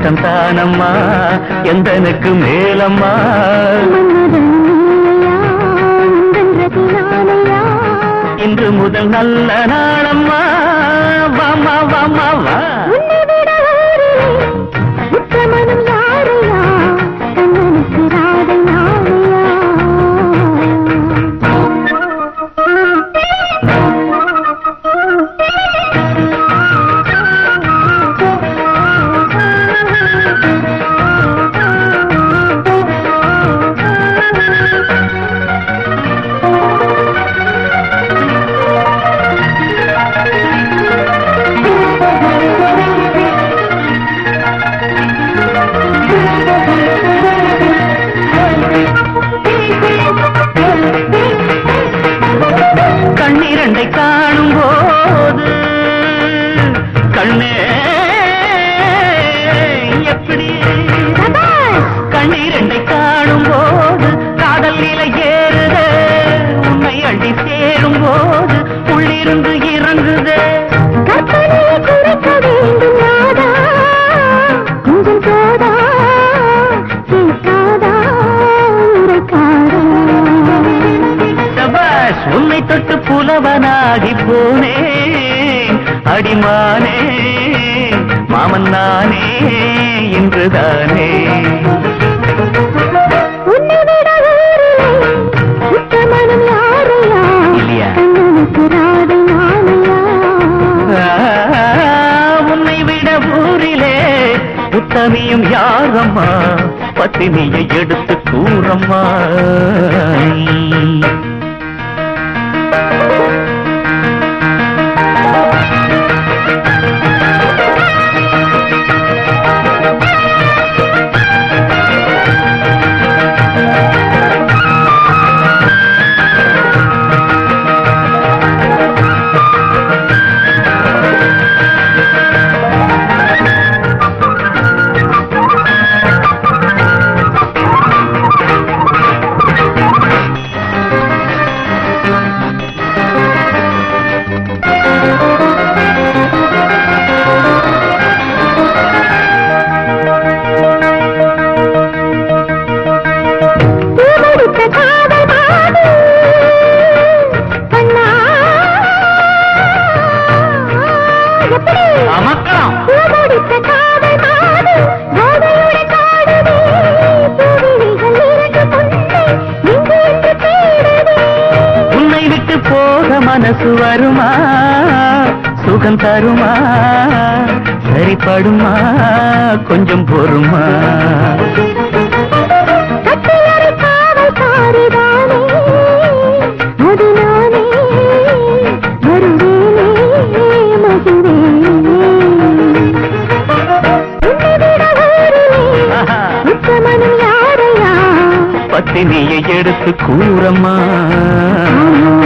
இஷ்டம் தானம்மா எந்தனுக்கு மேலம்மா இன்று முதல் நல்ல நாளம்மா வாமா வாமா வா உத்தமனும் யாரையா கண்ணனுக்கு ராதையாவையா கண்ணீரண்டை காணும் போது கண்ணே எப்படி கண்ணீரண்டை காணும் போது காதல் நிலை ஏறுது உன்னை அள்ளி சேரும் போது உள்ளிருந்து இறங்குது கற்பனையை குறைக்க வேண்டும் நாதா கொஞ்சம் போதா கேட்காதா உரைக்காதா சபாஷ் உன்னை தொட்டு புலவனாகி போனேன் அடிமானே மாமன் நானே இன்றுதானே உன்னை விட வேறில்லை உத்தமனும் யாரையா இல்லையா? கண்ணனுக்கு ராதை நாளையா ஆ, உன்னை விட ஊரிலே உத்தமியும் யாரம்மா பத்தினியை எடுத்து கூறம்மா பூவெடுத்த காதல் மாது கண்ணா எப்படி அமக்கலாம் பூவெடுத்த காதல் மாது கோதையுடன் காடுதே பூவிழிகள் இரண்டு கொண்டே எங்கு என்று தேடுதே உன்னை விட்டு போக மனசு வருமா சுகம் தருமா சரிப்படுமா கொஞ்சம் பொறுமா கட்டிலறை காவல் காரிதானே அது நானே வருவேனே மகிழ்வேனே உன்னை விட வேறில்லை ஆஹா. உத்தமனும் யாரையா பத்தினியை எடுத்து கூறம்மா ஆமா